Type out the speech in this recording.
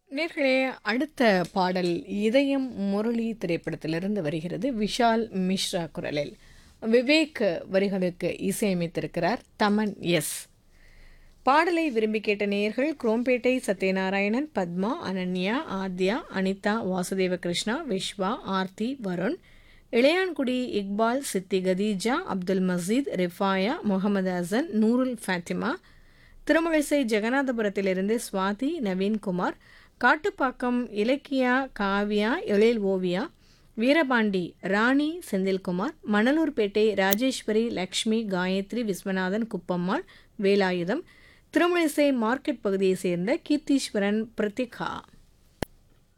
நேர்களே அடுத்த பாடல் இதயம் முரளி திரைப்படத்திலிருந்து வருகிறது விஷால் மிஸ்ரா குரலில் விவேக் வரிகளுக்கு இசையமைத்திருக்கிறார் தமன் எஸ் பாடலை விரும்பி கேட்ட நேயர்கள் குரோம்பேட்டை சத்யநாராயணன் பத்மா அனன்யா ஆத்யா அனிதா வாசுதேவ கிருஷ்ணா விஸ்வா ஆர்த்தி வருண் இளையான்குடி இக்பால் சித்தி கதீஜா அப்துல் மசீத் ரிஃபாயா முகமது ஹசன் நூருல் ஃபாத்திமா திருமழிசை ஜெகநாதபுரத்திலிருந்து சுவாதி நவீன்குமார் காட்டுப்பாக்கம் இலக்கியா காவியா எழில் ஓவியா வீரபாண்டி ராணி செந்தில்குமார் மணலூர்பேட்டை ராஜேஸ்வரி லக்ஷ்மி காயத்ரி விஸ்வநாதன் குப்பம்மாள் வேலாயுதம் திருமழிசை மார்க்கெட் பகுதியைச் சேர்ந்த கீர்த்தீஸ்வரன் பிரதிகா